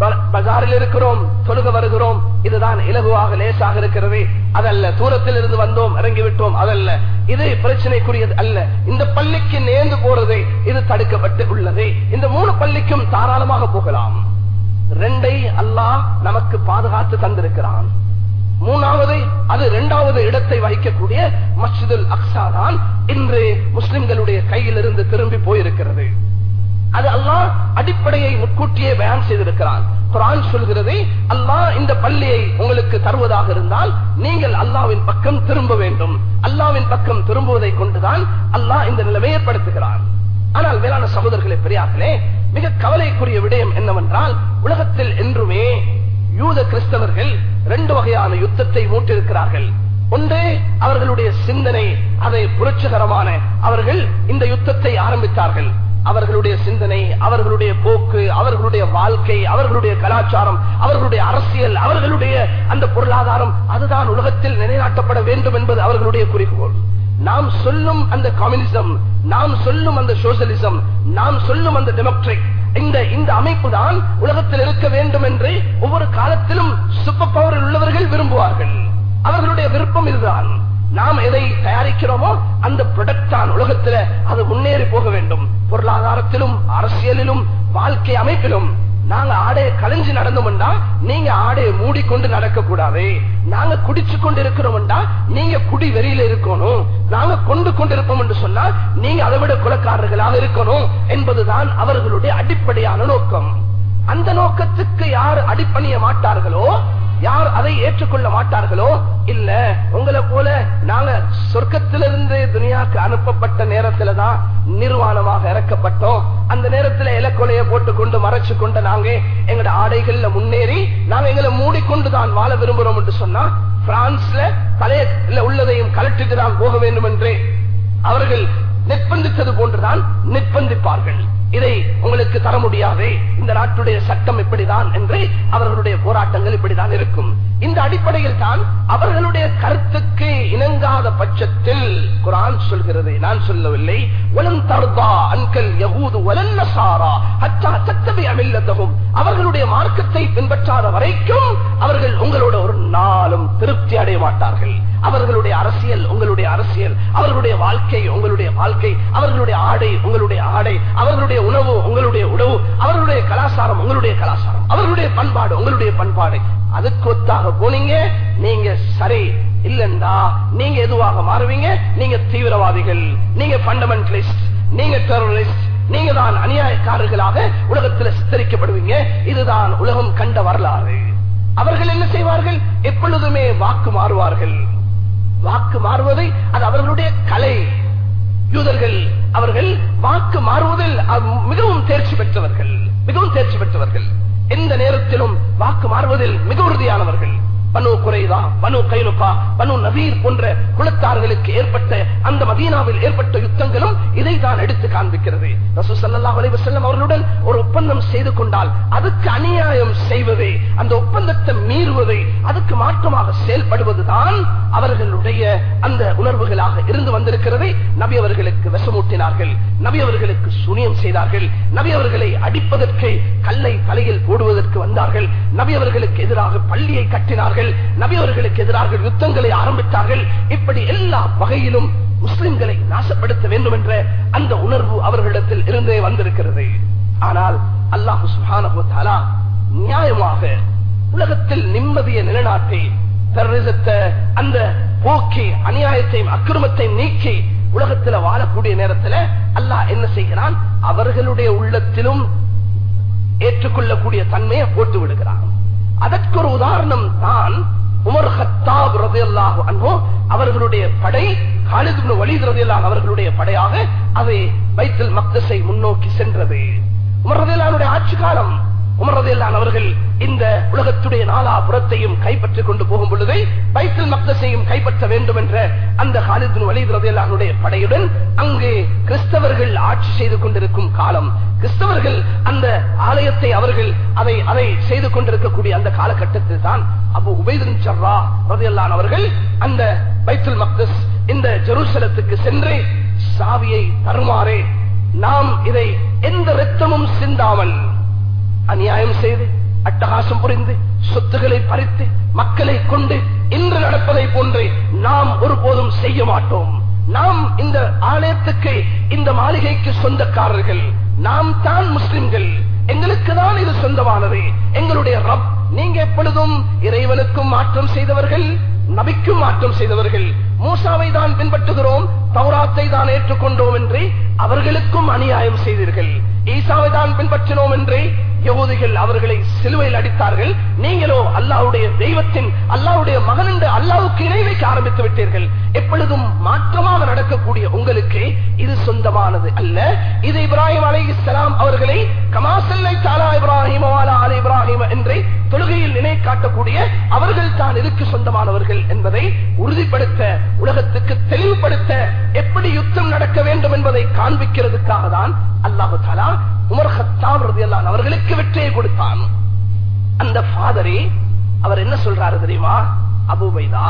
ப- பஜாரில் இருக்கிறோம் தொழுக வருகிறோம் இதுதான் இலகுவாக லேசாக இருக்கிறது அதல்ல தூரத்தில் இருந்து வந்தோம் இறங்கி விட்டோம் அதல்ல இது பிரச்சனைக்குரியது அல்ல இந்த பள்ளிக்கு நேர்ந்து போறது இது தடுக்கப்பட்டு உள்ளது இந்த மூணு பள்ளிக்கும் தாராளமாக போகலாம் ரெண்டை அல்லாஹ் நமக்கு பாதுகாத்து தந்திருக்கிறான் மூணாவது அது இரண்டாவது இடத்தை வகிக்கக்கூடிய மஸ்ஜிதுல் அக்ஸா தான் இன்று முஸ்லிம்களுடைய கையிலிருந்து திரும்பி போயிருக்கிறது அது அல்லாஹ் அடிப்படையை முன்கூட்டியே பயான் செய்திருக்கிறான் குரான் சொல்கிறது அல்லாஹ் இந்த பள்ளியை உங்களுக்கு தருவதாக இருந்தால் நீங்கள் அல்லாவின் பக்கம் திரும்ப வேண்டும் அல்லாவின் பக்கம் திரும்புவதை கொண்டுதான் அல்லாஹ் இந்த நிலைமையை ஏற்படுத்துகிறான் ஆனால் வேளாண் சகோதரர்களே பெரியார்களே மிக கவலைக்குரிய விடயம் என்னவென்றால் உலகத்தில் என்றுமே யூத கிறிஸ்தவர்கள் ரெண்டு வகையான யுத்தத்தை மூட்டிருக்கிறார்கள் ஒன்று அவர்களுடைய சிந்தனை அதை புரட்சிகரமான அவர்கள் இந்த யுத்தத்தை ஆரம்பித்தார்கள் அவர்களுடைய சிந்தனை அவர்களுடைய போக்கு அவர்களுடைய வாழ்க்கை அவர்களுடைய கலாச்சாரம் அவர்களுடைய அரசியல் அவர்களுடைய அந்த பொருளாதாரம் அதுதான் உலகத்தில் நிலைநாட்டப்பட வேண்டும் என்பது அவர்களுடைய குறிக்கோள் நாம் சொல்லும் அந்த கம்யூனிசம் நாம் சொல்லும் அந்த சோசியலிசம் நாம் சொல்லும் அந்த டெமோக்ரேட் இந்த இந்த அமைப்பு தான் உலகத்தில் இருக்க வேண்டும் என்று ஒவ்வொரு காலத்திலும் சூப்பர் பவரில் உள்ளவர்கள் விரும்புவார்கள் அவர்களுடைய விருப்பம் இதுதான் நாம் எதை தயாரிக்கிறோமோ அந்த ப்ரொடக்ட் தான் உலகத்துல அது முன்னேறி போக வேண்டும் பொருளாதாரத்திலும் அரசியலிலும் வாழ்க்கை அமைப்பிலும் நாங்க ஆடைய கலைஞ்சு நடந்தோம்டா நீங்க ஆடைய மூடிக்கொண்டு நடக்க கூடாது நாங்க குடிச்சு கொண்டு இருக்கிறோம்டா நீங்க குடி வெறியில இருக்கணும் நாங்க கொண்டு கொண்டிருப்போம் என்று சொன்னா நீங்க அதை விட குலக்காரர்களாக இருக்கணும் என்பதுதான் அவர்களுடைய அடிப்படையான நோக்கம் அந்த நோக்கத்துக்கு யார் அடிப்பணிய மாட்டார்களோ யார் அதை ஏற்றுக்கொள்ள மாட்டார்களோ இல்ல உங்களை போல நாங்க சொர்க்கத்திலிருந்து துனியாக்கு அனுப்பப்பட்ட நேரத்துல தான் நிர்வாணமாக இறக்கப்பட்டோம் அந்த நேரத்துல இலக்கொலையை போட்டு கொண்டு மறைச்சு கொண்டு நாங்க எங்கட ஆடைகள்ல முன்னேறி நாங்க எங்களை மூடிக்கொண்டுதான் வாழ விரும்புறோம் என்று சொன்னா பிரான்ஸ்ல தலையில உள்ளதையும் கலட்டிட்டு தான் போக வேண்டும் என்று அவர்கள் நிர்பந்தித்தது போன்றுதான் நிர்பந்திப்பார்கள் இதை உங்களுக்கு தர முடியாது இந்த நாட்டுடைய சட்டம் இப்படிதான் என்று அவர்களுடைய போராட்டங்கள் இப்படிதான் இருக்கும் இந்த அடிப்படையில் தான் அவர்களுடைய கருத்துக்கு இணங்காத பட்சத்தில் குரான் சொல்கிறது நான் சொல்லவில்லை வலம் தர்தா அன்கல் யகூது வலன் நசாரா ஹத்தா தத்தபி அமில்லதகும் அவர்களுடைய மார்க்கத்தை பின்பற்றாத வரைக்கும் அவர்கள் உங்களோட ஒரு நாளும் திருப்தி அடைய மாட்டார்கள் அவர்களுடைய அரசியல் உங்களுடைய அரசியல் அவர்களுடைய வாழ்க்கை உங்களுடைய வாழ்க்கை அவர்களுடைய ஆடை உங்களுடைய ஆடை அவர்களுடைய உணவு உங்களுடைய உணவு அவர்களுடைய கலாச்சாரம் உங்களுடைய கலாச்சாரம் அவர்களுடைய பண்பாடு உங்களுடைய பண்பாடு அதுக்கு ஒத்தாக போனீங்க நீங்க சரி இல்லண்டா நீங்க எதுவாக மாறுவீங்க நீங்க தீவிரவாதிகள் நீங்க பண்டமெண்டலிஸ்ட் நீங்க டெரரிஸ்ட் நீங்க தான் அநியாயக்காரர்களாக உலகத்தில் சித்தரிக்கப்படுவீங்க இதுதான் உலகம் கண்ட வரலாறு அவர்கள் என்ன செய்வார்கள் எப்பொழுதுமே வாக்கு மாறுவார்கள் வாக்கு மாறுவதை அது அவர்களுடைய கலை யூதர்கள் அவர்கள் வாக்கு மாறுவதில் அவ்- மிகவும் தேர்ச்சி பெற்றவர்கள் மிகவும் தேர்ச்சி பெற்றவர்கள் எந்த நேரத்திலும் வாக்கு மாறுவதில் மிக உறுதியானவர்கள் பனு குறைதா பனு கைலுகா பனு நவீர் போன்ற குலத்தார்களுக்கு ஏற்பட்ட அந்த மதீனாவில் ஏற்பட்ட யுத்தங்களும் இதை தான் எடுத்து காண்பிக்கிறது ரசூ ஸல்லல்லாஹு அலைஹி வஸல்லம் அவர்களுடன் ஒரு ஒப்பந்தம் செய்து கொண்டால் அதுக்கு அநியாயம் செய்வது அந்த ஒப்பந்தத்தை மீறுவது அதுக்கு மாற்றமாக செயல்படுவதுதான் அவர்களுடைய அந்த உணர்வுகளாக இருந்து வந்திருக்கிறது நபி அவர்களுக்கு விஷமூட்டினார்கள் நபி அவர்களுக்கு சுனியம் செய்தார்கள் நபி அவர்களை அடிப்பதற்கு கல்லை தலையில் போடுவதற்கு வந்தார்கள் நபி அவர்களுக்கு எதிராக பள்ளியை கட்டினார்கள் நபி அவர்களுக்கு எதிராக யுத்தங்களை ஆரம்பித்தார்கள் இப்படி எல்லா வகையிலும் முஸ்லிம்களை நாசப்படுத்த வேண்டும் என்ற அந்த உணர்வு அவர்களிடத்தில் இருந்தே வந்திருக்கிறது ஆனால் அல்லாஹு சுப்ஹானஹு வ தஆலா நியாயமாக உலகத்தில் நிம்மதியை நிலைநாட்டி டெரரிசத்தை அந்த போக்கி அநியாயத்தையும் அக்கிரமத்தையும் நீக்கி உலகத்துல வாழக்கூடிய நேரத்துல அல்லாஹ் என்ன செய்கிறான் அவர்களுடைய உள்ளத்திலும் ஏற்றுக்கொள்ளக்கூடிய தன்மையை போட்டு விடுகிறான் அதற்கு ஒரு உதாரணம் தான் உமர் ஹத்தாப் ரதியல்லாஹு அன்ஹு அவர்களுடைய படை காலித் இப்னு வலீத் ரதியல்லாஹு அவர்களுடைய படையாக அவை பைத்துல் மக்தஸை முன்னோக்கி சென்றது உமர் ரதியல்லாஹுடைய ஆட்சி காலம் உமர் ரதியல்லாஹு அவர்கள் இந்த உலகத்துடைய நாலாபுரத்தையும் கைப்பற்றிக் கொண்டு போகும் பொழுது பைத்துல் மக்தஸையும் கைப்பற்ற வேண்டும் என்ற அந்த காலித் இப்னு வலீத் ரதியல்லாஹுடைய படையுடன் அங்கே கிறிஸ்தவர்கள் ஆட்சி செய்து கொண்டிருக்கும் காலம் கிறிஸ்தவர்கள் அந்த ஆலயத்தை அவர்கள் அதை அதை செய்து கொண்டிருக்கக்கூடிய அந்த காலகட்டத்தில் தான் அபு உபைதன் சர்ரா ரதியல்லான் அவர்கள் அந்த பைத்துல் மக்தஸ் இந்த ஜெருசலத்துக்கு சென்று சாவியை தருமாறே நாம் இதை எந்த ரத்தமும் சிந்தாமல் அநியாயம் செய்து அட்டகாசம் புரிந்து சொத்துக்களை பறித்து மக்களை கொண்டு இன்று நடப்பதை போன்று நாம் ஒருபோதும் செய்ய மாட்டோம் நாம் இந்த ஆலயத்துக்கு இந்த மாளிகைக்கு சொந்தக்காரர்கள் நாம் தான் முஸ்லிம்கள் எங்களுக்கு தான் இது சொந்தமானது எங்களுடைய ரப் நீங்க எப்பொழுதும் இறைவனுக்கும் மாற்றம் செய்தவர்கள் நபிக்கும் மாற்றம் செய்தவர்கள் மூசாவை தான் பின்பற்றுகிறோம் தௌராத்தை தான் ஏற்றுக்கொண்டோம் என்று அவர்களுக்கும் அநியாயம் செய்தீர்கள் ஈசாவை தான் பின்பற்றினோம் என்று யகுதிகள் அவர்களை சிலுவையில் அடித்தார்கள் நீங்களோ அல்லாவுடைய தெய்வத்தின் அல்லாவுடைய மகன் என்று அல்லாவுக்கு இணை வைக்க ஆரம்பித்து விட்டீர்கள் எப்பொழுதும் மாற்றமாக நடக்கக்கூடிய உங்களுக்கு இது சொந்தமானது அல்ல இது இப்ராஹிம் அலை இஸ்லாம் அவர்களை கமாசல்லை தாலா இப்ராஹிம் அலி இப்ராஹிம் என்று தொழுகையில் நினை காட்டக்கூடிய அவர்கள் தான் இதுக்கு சொந்தமானவர்கள் என்பதை உறுதிப்படுத்த உலகத்துக்கு தெளிவுபடுத்த எப்படி யுத்தம் நடக்க வேண்டும் என்பதை காண்பிக்கிறதுக்காக தான் அல்லாஹு தாலா உமர் ஹத்தாம் ரதியல்லான் அவர்களுக்கு வெற்றியை கொடுத்தான் அந்த ஃபாதரே அவர் என்ன சொல்றாரு தெரியுமா அபுபைதா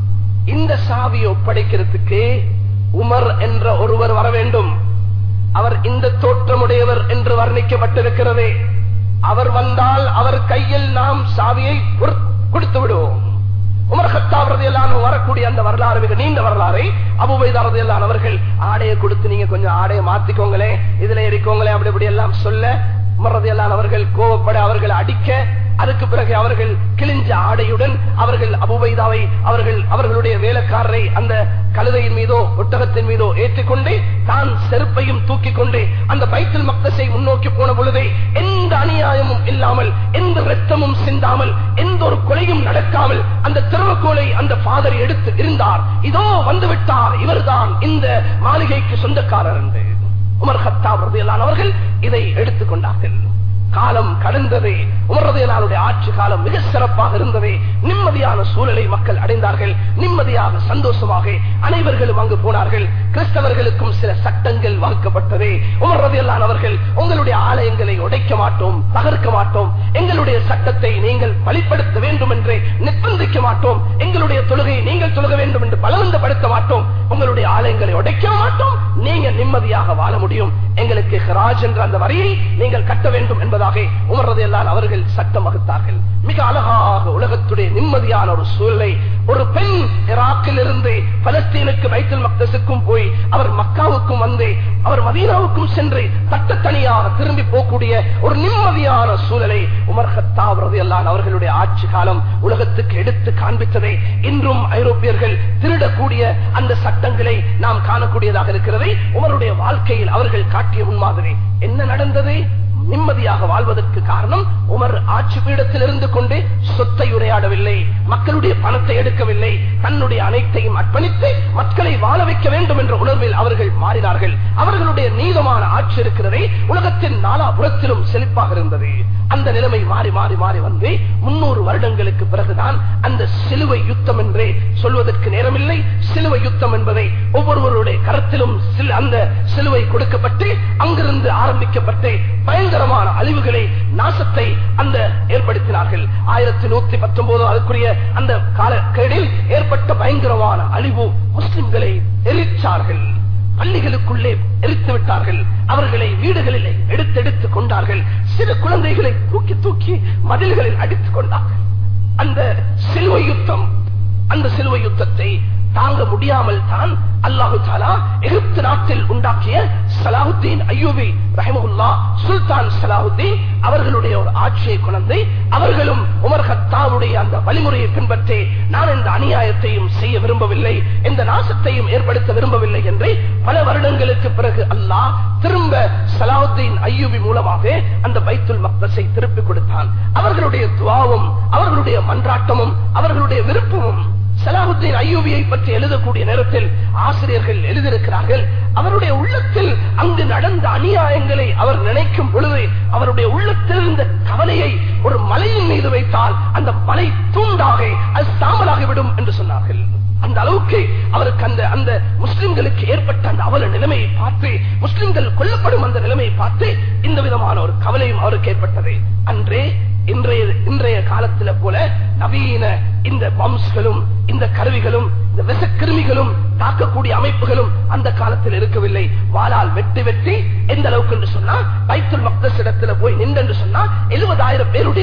இந்த சாவியை ஒப்படைக்கிறதுக்கு உமர் என்ற ஒருவர் வர வேண்டும் அவர் இந்த தோற்றமுடையவர் என்று வர்ணிக்கப்பட்டிருக்கிறதே அவர் வந்தால் அவர் கையில் நாம் சாவியை கொடு- கொடுத்து விடுவோம் உமர் ஹத்தாப் ரதியல்லான் வரக்கூடிய அந்த வரலாறு மிக நீண்ட வரலாறை அபுபைதா ரதியல்லான் அவர்கள் ஆடையை கொடுத்து நீங்க கொஞ்சம் ஆடையை மாத்திக்கோங்களே இதுல இருக்கோங்களே அப்படி இப்படி எல்லாம் சொல்ல உமர் ரதியல்லான் அவர்கள் கோவப்பட அவர்கள் அடிக்க அதுக்கு பிறகு அவர்கள் கிழிஞ்ச ஆடையுடன் அவர்கள் அபுபைதாவை அவர்கள் அவர்களுடைய வேலைக்காரரை அந்த கழுதையின் மீதோ ஒட்டகத்தின் மீதோ ஏற்றிக்கொண்டு தான் செருப்பையும் தூக்கி கொண்டு அந்த பைத்தல் மக்தசை முன்னோக்கி போன பொழுதே எந்த அநியாயமும் இல்லாமல் எந்த ரத்தமும் சிந்தாமல் எந்த ஒரு கொலையும் நடக்காமல் அந்த திறவுகோலை அந்த ஃபாதர் எடுத்து இருந்தார் இதோ வந்து விட்டார் இவர்தான் இந்த மாளிகைக்கு சொந்தக்காரர் என்று உமர் ஹத்தாப் ரதியல்லான் அவர்கள் இதை எடுத்துக் கொண்டார்கள் காலம் கடந்தது உமரதையலாளுடைய ஆட்சி காலம் மிக சிறப்பாக இருந்தது நிம்மதியான சூழலை மக்கள் அடைந்தார்கள் நிம்மதியாக சந்தோஷமாக அனைவர்களும் அங்கு போனார்கள் கிறிஸ்தவர்களுக்கும் சில சட்டங்கள் வகுக்கப்பட்டது உமரதையல்லான் அவர்கள் உங்களுடைய ஆலயங்களை உடைக்க மாட்டோம் தகர்க்க மாட்டோம் எங்களுடைய சட்டத்தை நீங்கள் வழிப்படுத்த வேண்டும் என்று நிர்பந்திக்க மாட்டோம் எங்களுடைய தொழுகையை நீங்கள் தொழுக வேண்டும் என்று பலவந்தப்படுத்த மாட்டோம் உங்களுடைய ஆலயங்களை உடைக்க மாட்டோம் நீங்க நிம்மதியாக வாழ முடியும் எங்களுக்கு ஹராஜ் என்ற அந்த வரியை நீங்கள் கட்ட வேண்டும் என்பதாக உமர்றது எல்லாம் அவர்கள் சட்டம் வகுத்தார்கள் மிக அழகாக உலகத்துடைய நிம்மதியான ஒரு சூழலை ஒரு பெண் ஈராக்கில் இருந்து பலஸ்தீனுக்கு வைத்தல் மக்தசுக்கும் போய் அவர் மக்காவுக்கும் வந்து அவர் மதீனாவுக்கும் சென்று தட்டத்தனியாக திரும்பி போகக்கூடிய ஒரு நிம்மதியான சூழலை உமர் ஹத்தாப் ரலியல்லாஹு அவர்களுடைய ஆட்சி காலம் உலகத்துக்கு எடுத்து காண்பித்ததை இன்றும் ஐரோப்பியர்கள் திருடக்கூடிய அந்த சட்டங்களை நாம் காணக்கூடியதாக இருக்கிறது உமருடைய வாழ்க்கையில் அவர்கள் காட்டிய முன்மாதிரி என்ன நடந்தது நிம்மதியாக வாழ்வதற்கு காரணம் உமர் ஆட்சி பீடத்தில் இருந்து கொண்டு சொத்தை உரையாடவில்லை மக்களுடைய பணத்தை எடுக்கவில்லை தன்னுடைய அனைத்தையும் அர்ப்பணித்து மக்களை வாழ வைக்க வேண்டும் என்ற உணர்வில் அவர்கள் மாறினார்கள் அவர்களுடைய நீதமான ஆட்சி இருக்கிறதே உலகத்தின் நாலாபுரத்திலும் செழிப்பாக இருந்தது அந்த நிலைமை மாறி மாறி மாறி வந்து முன்னூறு வருடங்களுக்கு பிறகுதான் அந்த சிலுவை யுத்தம் என்றே சொல்வதற்கு நேரமில்லை சிலுவை யுத்தம் என்பதை ஒவ்வொருவருடைய கருத்திலும் சில- அந்த சிலுவை கொடுக்கப்பட்டு அங்கிருந்து ஆரம்பிக்கப்பட்டு பயங்கரமான அழிவுகளை நாசத்தை அந்த ஏற்படுத்தினார்கள் ஆயிரத்தி நூத்தி பத்தொன்பது அதுக்குரிய அந்த காலக்கேடில் ஏற்பட்ட பயங்கரமான அழிவு முஸ்லிம்களை எரிச்சார்கள் பள்ளிகளுக்குள்ளே எரித்து விட்டார்கள் அவர்களை வீடுகளிலே எடுத்தெடுத்து கொண்டார்கள் சிறு குழந்தைகளை தூக்கி தூக்கி மதில்களில் அடித்துக் கொண்டார்கள் அந்த சிலுவை யுத்தம் அந்த சிலுவை யுத்தத்தை தாங்க முடியாமல் தான் அல்லாஹு தாலா எகிப்து நாட்டில் உண்டாக்கிய சலாஹுத்தீன் ஐயூபி ரஹிமஹுல்லா சுல்தான் சலாஹுத்தீன் அவர்களுடைய ஒரு ஆட்சியை கொண்டு அவர்களும் உமர் ஹத்தாவுடைய அந்த வழிமுறையை பின்பற்றி நான் இந்த அநியாயத்தையும் செய்ய விரும்பவில்லை இந்த நாசத்தையும் ஏற்படுத்த விரும்பவில்லை என்று பல வருடங்களுக்கு பிறகு அல்லாஹ் திரும்ப சலாஹுத்தீன் ஐயூபி மூலமாக அந்த பைத்துல் மக்தஸை திருப்பிக் கொடுத்தான் அவர்களுடைய துவாவும் அவர்களுடைய மன்றாட்டமும் அவர்களுடைய விருப்பமும் சலாஹுத்தீன் ஐயூபியை பற்றி எழுதக்கூடிய நேரத்தில் ஆசிரியர்கள் எழுதியிருக்கிறார்கள் அவருடைய உள்ளத்தில் அங்கு நடந்த அநியாயங்களை அவர் நினைக்கும் பொழுது அவருடைய உள்ளத்தில் இருந்த கவலையை ஒரு மலையின் மீது வைத்தால் அந்த மலை தூண்டாக அது சாம்பலாகிவிடும் என்று சொன்னார்கள் அந்த அளவுக்கு அவருக்கு அந்த அந்த முஸ்லிம்களுக்கு ஏற்பட்ட அந்த அவல நிலைமையை பார்த்து முஸ்லிம்கள் கொல்லப்படும் அந்த நிலைமையை பார்த்து இந்த விதமான ஒரு கவலையும் அவருக்கு ஏற்பட்டது அன்றே இன்றைய இன்றைய காலத்துல போல நவீன இந்த பம்ஸ்களும் இந்த கருவிகளும் இந்த விஷக்கிருமிகளும் தாக்கக்கூடிய அமைப்புகளும் அந்த காலத்தில் இருக்கவில்லை வாளால் வெட்டி வெட்டி எந்த அளவுக்கு என்று சொன்னா பைத்துல் மக்தஸ் இடத்துல போய் நின்று சொன்னா எழுபதாயிரம் பேருடைய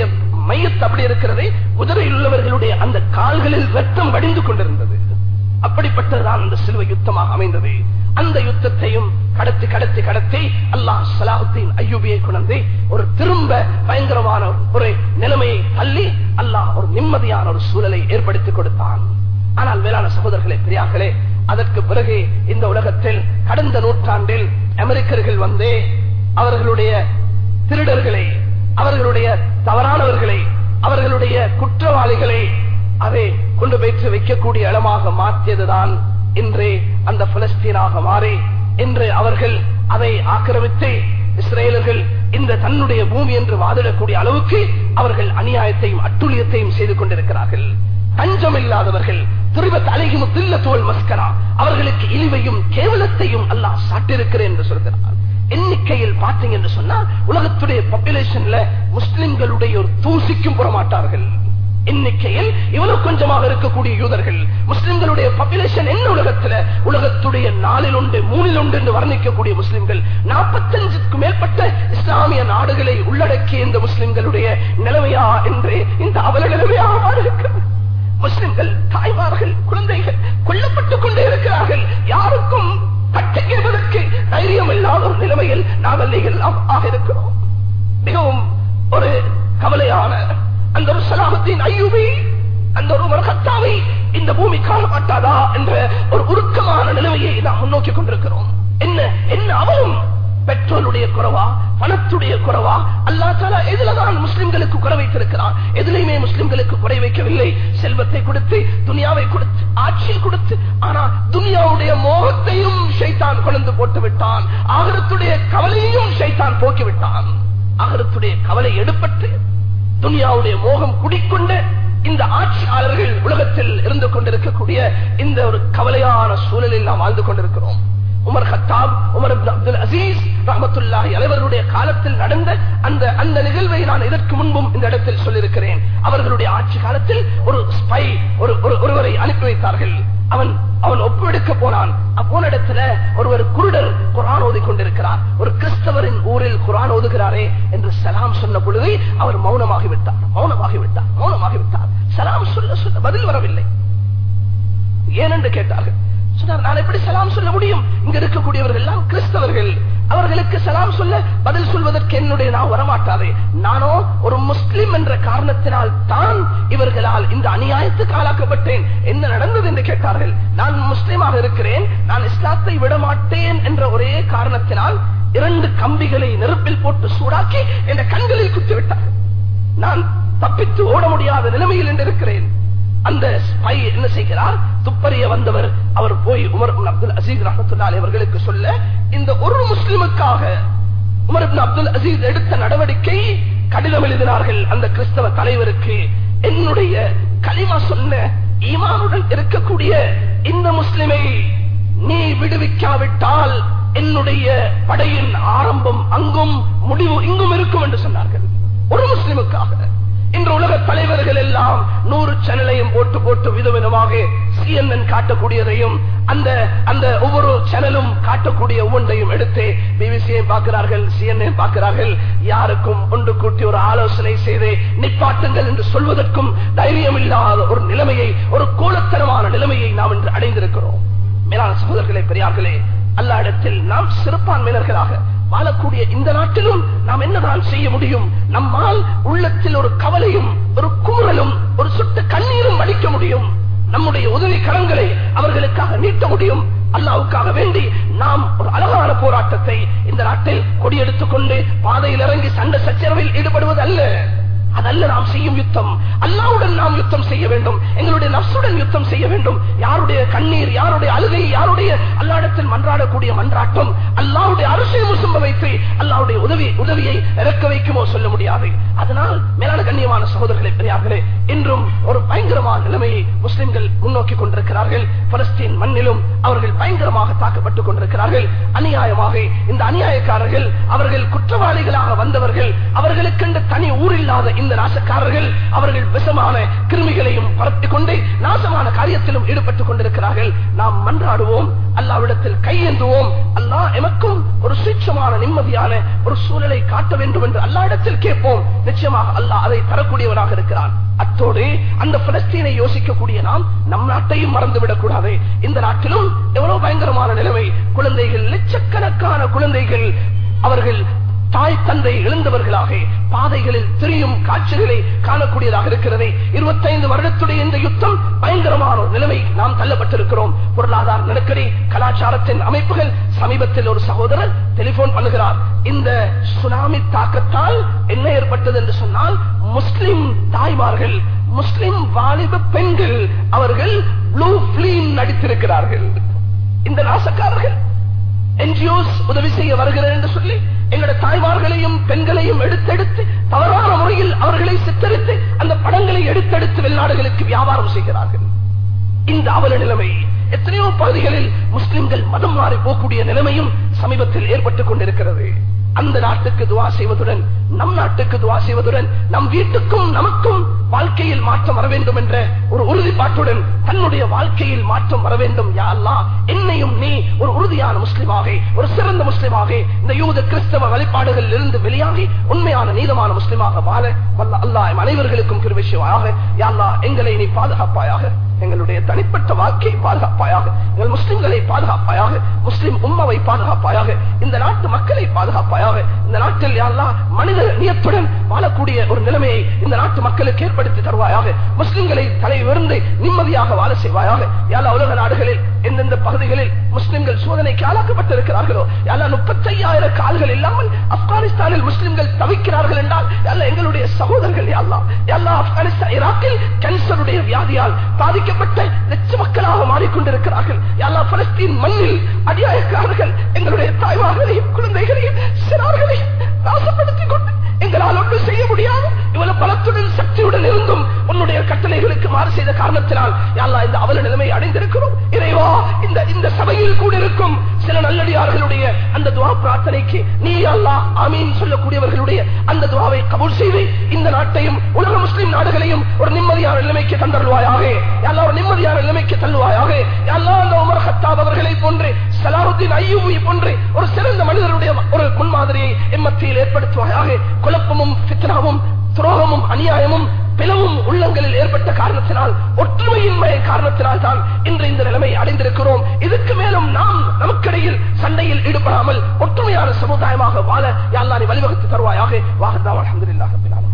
மையத்து அப்படி இருக்கிறது குதிரையில் உள்ளவர்களுடைய அந்த கால்களில் ரத்தம் வடிந்து கொண்டிருந்தது அப்படிப்பட்டதுதான் அந்த சிலுவை யுத்தமாக அமைந்தது அந்த யுத்தத்தையும் கடத்தி கடத்தி கடத்தி அல்லாஹ் சலாஹுத்தீன் ஐயூபியை கொண்டு ஒரு திரும்ப பயங்கரமான ஒரு நிலைமையை தள்ளி அல்லாஹ் ஒரு நிம்மதியான ஒரு சூழலை ஏற்படுத்தி கொடுத்தான் ஆனால் வேளாண் சகோதரர்களே பெரியார்களே அதற்கு பிறகு இந்த உலகத்தில் கடந்த நூற்றாண்டில் அமெரிக்கர்கள் வந்து அவர்களுடைய திருடர்களை அவர்களுடைய தவறானவர்களை அவர்களுடைய குற்றவாளிகளை அதை கொண்டு வைத்து வைக்கக்கூடிய இடமாக மாற்றியதுதான் இன்று அந்த பலஸ்தீனாக மாறி இன்று அவர்கள் அதை ஆக்கிரமித்து இஸ்ரேலர்கள் இந்த தன்னுடைய பூமி என்று வாதிடக்கூடிய அளவுக்கு அவர்கள் அநியாயத்தையும் அட்டுழியத்தையும் செய்து கொண்டிருக்கிறார்கள் தஞ்சம் இல்லாதவர்கள் திருபத் அழகிமும் தில்ல தோல் மஸ்கரா அவர்களுக்கு இழிவையும் கேவலத்தையும் அல்லாஹ் சாட்டிருக்கிறேன் என்று சொல்கிறார் எண்ணிக்கையில் பார்த்தீங்க என்று சொன்னா உலகத்துடைய பாப்புலேஷன்ல முஸ்லிம்களுடைய ஒரு தூசிக்கும் போடமாட்டார்கள் எண்ணிக்கையில் இவ்வளவு கொஞ்சமாக இருக்கக்கூடிய யூதர்கள் முஸ்லிம்களுடைய பாப்புலேஷன் என்ன உலகத்துல உலகத்துடைய நாளில் உண்டு மூணில் உண்டு என்று வர்ணிக்கக்கூடிய முஸ்லிம்கள் நாற்பத்தஞ்சுக்கும் மேற்பட்ட இஸ்லாமிய நாடுகளை உள்ளடக்கிய இந்த முஸ்லிம்களுடைய நிலைமையா என்று இந்த அவல நிலைமையாக இருக்கிறது முஸ்லிம்கள் தாய்மார்கள் குழந்தைகள் கொல்லப்பட்டுக் கொண்டே இருக்கிறார்கள் யாருக்கும் தட்டி கேட்பதற்கு தைரியம் இல்லாத ஒரு நிலைமையில் நாங்கள் நீங்கள் ஆக இருக்கிறோம் மிகவும் ஒரு கவலையான அந்த ஒரு சலாமத்தின் ஐயுபி அந்த ஒரு மரகத்தாவை இந்த பூமி காண மாட்டாதா என்ற ஒரு உருக்கமான நிலைமையை நாம் முன்னோக்கி கொண்டிருக்கிறோம் என்ன என்ன அவரும் பெட்ரோலுடைய குறவா பணத்துடைய குறவா அல்லா தாலா எதுலதான் முஸ்லிம்களுக்கு குறை வைத்திருக்கிறான் எதுலையுமே முஸ்லிம்களுக்கு குறை வைக்கவில்லை செல்வத்தை கொடுத்து துனியாவை கொடுத்து ஆட்சியை கொடுத்து ஆனா துனியாவுடைய மோகத்தையும் ஷைத்தான் கொண்டு போட்டு விட்டான் ஆகரத்துடைய கவலையையும் ஷைத்தான் போக்கி விட்டான் ஆகரத்துடைய கவலை எடுப்பட்டு துனியாவுடைய மோகம் குடிக்கொண்டு இந்த ஆட்சியாளர்கள் உலகத்தில் இருந்து கொண்டிருக்கக்கூடிய இந்த ஒரு கவலையான சூழலில் நாம் வாழ்ந்து கொண்டிருக்கிறோம் Umar Khattab Umar Abdul Aziz ரஹமத்துல்லாஹி அனைவருடைய காலத்தில் நடந்த அந்த அந்த நிகழ்வை நான் இதற்கு முன்பும் இந்த இடத்தில் சொல்லியிருக்கிறேன் அவர்களுடைய ஆட்சி காலத்தில் ஒரு ஸ்பை ஒரு ஒருவரை அனுப்பி வைத்தார்கள் அவன் அவன் ஒப்பெடுக்க போனான் போன இடத்துல ஒருவர் குருடர் குரான் ஓதி கொண்டிருக்கிறார் ஒரு கிறிஸ்தவரின் ஊரில் குரான் ஓதுகிறாரே என்று சலாம் சொன்ன பொழுது அவர் மௌனமாகி விட்டார் மௌனமாகி விட்டார் மௌனமாகி விட்டார் சலாம் சொல்ல சொல்ல பதில் வரவில்லை ஏனென்று கேட்டார்கள் சொன்னார் நான் எப்படி சலாம் சொல்ல முடியும் இங்க இருக்கக்கூடியவர்கள் எல்லாம் கிறிஸ்தவர்கள் அவர்களுக்கு சலாம் சொல்ல பதில் சொல்வதற்கு என்னுடைய நான் வரமாட்டாதே நானோ ஒரு முஸ்லிம் என்ற காரணத்தினால் தான் இவர்களால் இந்த அநியாயத்துக்கு ஆளாக்கப்பட்டேன் என்ன நடந்தது என்று கேட்டார்கள் நான் முஸ்லிமாக இருக்கிறேன் நான் இஸ்லாத்தை விட மாட்டேன் என்ற ஒரே காரணத்தினால் இரண்டு கம்பிகளை நெருப்பில் போட்டு சூடாக்கி என்ற கண்களில் குத்திவிட்டார்கள் நான் தப்பித்து ஓட முடியாத நிலைமையில் என்று இருக்கிறேன் அந்த ஸ்பை என்ன செய்கிறார் துப்பறிய வந்தவர் அவர் போய் உமர் அப்துல் அசீஸ் ரஹத்துல்லாலி அவர்களுக்கு சொல்ல இந்த ஒரு முஸ்லிமுக்காக உமர் அப்துல் அசீஸ் எடுத்த நடவடிக்கை கடிதம் எழுதினார்கள் அந்த கிறிஸ்தவ தலைவருக்கு என்னுடைய களிமா சொன்ன ஈமானுடன் இருக்கக்கூடிய இந்த முஸ்லிமை நீ விடுவிக்காவிட்டால் என்னுடைய படையின் ஆரம்பம் அங்கும் முடிவு இங்கும் இருக்கும் என்று சொன்னார்கள் ஒரு முஸ்லிமுக்காக இன்று உலக தலைவர்கள் எல்லாம் நூறு சேனலையும் போட்டு போட்டு விதவிதமாக சிஎன்என் காட்டக்கூடியதையும் அந்த அந்த ஒவ்வொரு சேனலும் காட்டக்கூடிய ஒவ்வொன்றையும் எடுத்து பிபிசியையும் பார்க்கிறார்கள் சிஎன்என் பார்க்கிறார்கள் யாருக்கும் ஒன்று கூட்டி ஒரு ஆலோசனை செய்து நிப்பாட்டுங்கள் என்று சொல்வதற்கும் தைரியம் இல்லாத ஒரு நிலைமையை ஒரு கோலத்தனமான நிலைமையை நாம் இன்று அடைந்திருக்கிறோம் மேலான சகோதரர்களே பெரியார்களே அல்லா இடத்தில் நாம் சிறப்பான்மையினர்களாக வாழக்கூடிய இந்த நாட்டிலும் நாம் என்னதான் செய்ய முடியும் நம்மால் உள்ளத்தில் ஒரு கவலையும் ஒரு குமுறலும் ஒரு சொட்டு கண்ணீரும் அளிக்க முடியும் நம்முடைய உதவி கரங்களை அவர்களுக்காக நீட்ட முடியும் அல்லாவுக்காக வேண்டி நாம் ஒரு அழகான போராட்டத்தை இந்த நாட்டில் கொடியெடுத்துக் கொண்டு பாதையில் இறங்கி சண்டை சச்சரவில் ஈடுபடுவது அல்ல அதல்ல நாம் செய்யும் யுத்தம் அல்லாவுடன் நாம் யுத்தம் செய்ய வேண்டும் எங்களுடைய நப்சுடன் யுத்தம் செய்ய வேண்டும் யாருடைய கண்ணீர் யாருடைய அழுகை யாருடைய அல்லாடத்தில் மன்றாடக்கூடிய மன்றாட்டம் அல்லாவுடைய அரசியல் சும்ப வைத்து அல்லாவுடைய உதவி உதவியை இறக்க வைக்குமோ சொல்ல முடியாது அதனால் மேலான கண்ணியமான சகோதரர்களை பெரியார்களே இன்றும் ஒரு பயங்கரமான நிலைமையை முஸ்லிம்கள் முன்னோக்கி கொண்டிருக்கிறார்கள் பலஸ்தீன் மண்ணிலும் அவர்கள் பயங்கரமாக தாக்கப்பட்டுக் கொண்டிருக்கிறார்கள் அநியாயமாக இந்த அநியாயக்காரர்கள் அவர்கள் குற்றவாளிகளாக வந்தவர்கள் அவர்களுக்கென்று தனி ஊரில்லாத இந்த நாசக்காரர்கள் அவர்கள் விஷமான கிருமிகளையும் பரப்பிக் கொண்டு நாசமான காரியத்திலும் ஈடுபட்டுக் கொண்டிருக்கிறார்கள் நாம் மன்றாடுவோம் அல்லாவிடத்தில் கையேந்துவோம் அல்லா எமக்கும் ஒரு சுயட்சமான நிம்மதியான ஒரு சூழலை காட்ட வேண்டும் என்று அல்லா இடத்தில் கேட்போம் நிச்சயமாக அல்லாஹ் அதை தரக்கூடியவனாக இருக்கிறான் அத்தோடு அந்த பலஸ்தீனை யோசிக்கக்கூடிய நாம் நம் நாட்டையும் மறந்துவிடக் கூடாது இந்த நாட்டிலும் எவ்வளவு பயங்கரமான நிலைமை குழந்தைகள் லட்சக்கணக்கான குழந்தைகள் அவர்கள் தாய் தந்தை இழந்தவர்களாக பாதைகளில் திரியும் காட்சிகளை காணக்கூடியதாக இருக்கிறது இருபத்தைந்து வருடத்துடைய இந்த யுத்தம் பயங்கரமான ஒரு நிலைமை நாம் தள்ளப்பட்டிருக்கிறோம் பொருளாதார நெருக்கடி கலாச்சாரத்தின் அமைப்புகள் சமீபத்தில் ஒரு சகோதரர் டெலிபோன் பண்ணுகிறார் இந்த சுனாமி தாக்கத்தால் என்ன ஏற்பட்டது என்று சொன்னால் முஸ்லிம் தாய்மார்கள் முஸ்லிம் வாலிப பெண்கள் அவர்கள் ப்ளூ பிலிம் நடித்திருக்கிறார்கள் இந்த நாசக்காரர்கள் என்ஜிஓஸ் உதவி செய்ய வருகிறேன் என்று சொல்லி எங்களுடைய தாய்மார்களையும் பெண்களையும் எடுத்தெடுத்து தவறான முறையில் அவர்களை சித்தரித்து அந்த படங்களை எடுத்தெடுத்து வெளிநாடுகளுக்கு வியாபாரம் செய்கிறார்கள் இந்த அவல நிலைமை எத்தனையோ பகுதிகளில் முஸ்லிம்கள் மதம் மாறி போகக்கூடிய நிலைமையும் சமீபத்தில் ஏற்பட்டுக் கொண்டிருக்கிறது அந்த நாட்டுக்கு துவா செய்வதுடன் நம் நாட்டுக்கு துவா செய்வதுடன் நம் வீட்டுக்கும் நமக்கும் வாழ்க்கையில் மாற்றம் வர வேண்டும் என்ற ஒரு உறுதிப்பாட்டுடன் தன்னுடைய வாழ்க்கையில் மாற்றம் வர வேண்டும் யா அல்லாஹ் என்னையும் நீ ஒரு உறுதியான முஸ்லிமாக ஒரு சிறந்த முஸ்லிமாக இந்த யூத கிறிஸ்தவ வழிபாடுகளில் இருந்து வெளியாகி உண்மையான நீதமான முஸ்லிமாக வாழ வல்ல அல்லாஹ் எம் அனைவர்களுக்கும் கிருவிஷயமாக யா அல்லாஹ் எங்களை நீ பாதுகாப்பாயாக எங்களுடைய தனிப்பட்ட வாழ்க்கையை பாதுகாப்பாயாக எங்கள் முஸ்லிம்களை பாதுகாப்பாயாக முஸ்லிம் உம்மாவை பாதுகாப்பாயாக இந்த நாட்டு மக்களை பாதுகாப்பாயாக இந்த நாட்டில் யாரெல்லாம் மனித நியத்துடன் வாழக்கூடிய ஒரு நிலைமையை இந்த நாட்டு மக்களுக்கு ஏற்படுத்தி தருவாயாக முஸ்லிம்களை தலைவிருந்து நிம்மதியாக வாழ செய்வாயாக யாரா உலக நாடுகளில் எந்தெந்த பகுதிகளில் முஸ்லிம்கள் சோதனைக்கு ஆளாக்கப்பட்டிருக்கிறார்களோ யாரா முப்பத்தையாயிரம் கால்கள் இல்லாமல் ஆப்கானிஸ்தானில் முஸ்லிம்கள் தவிக்கிறார்கள் என்றால் யாரா எங்களுடைய சகோதரர்கள் யாரா யாரா ஆப்கானிஸ்தான் ஈராக்கில் கேன்சருடைய வியாதியால் பாதிக்கப்பட்ட லட்ச மக்களாக மாறிக்கொண்டிருக்கிறார்கள் யாரா பலஸ்தீன் மண்ணில் அடியாயக்காரர்கள் எங்களுடைய தாய்மார்களையும் குழந்தைகளையும் சிறார்களையும் நாசப்படுத்திக் கொண்டு எங்களால் ஒன்று செய்ய முடியாது இவ்வளவு பலத்துடன் சக்தியுடன் இருந்தும் உன்னுடைய கட்டளைகளுக்கு மாறு செய்த காரணத்தினால் யாரா இந்த அவல நிலைமை அடைந்திருக்கிறோம் இறைவா இந்த இந்த சபையில் கூட இருக்கும் சில நல்லடியார்களுடைய அந்த துவா பிரார்த்தனைக்கு நீ அல்லா ஆமீன் சொல்லக்கூடியவர்களுடைய அந்த துவாவை கபூல் செய்து இந்த நாட்டையும் உலக முஸ்லிம் நாடுகளையும் ஒரு நிம்மதியான நிலைமைக்கு தந்தருவாயாக எல்லா ஒரு நிம்மதியான நிலைமைக்கு தள்ளுவாயாக எல்லா அந்த உமர் ஹத்தாப் அவர்களை போன்று சலாருத்தீன் ஐயூபி போன்று ஒரு சிறந்த மனிதருடைய ஒரு முன்மாதிரியை எம்மத்தியில் ஏற்படுத்துவாயாக குழப்பமும் பித்னாவும் துரோகமும் அநியாயமும் பிளவும் உள்ளங்களில் ஏற்பட்ட காரணத்தினால் ஒற்றுமையின்மை காரணத்தினால் தான் இன்று இந்த நிலைமை அடைந்திருக்கிறோம் இதுக்கு மேலும் நாம் நமக்கிடையில் சண்டையில் ஈடுபடாமல் ஒற்றுமையான சமுதாயமாக வாழ யாழ்லாரி வழிவகுத்து தருவாயாக வாகத்தான் அலமதுல்லாஹ்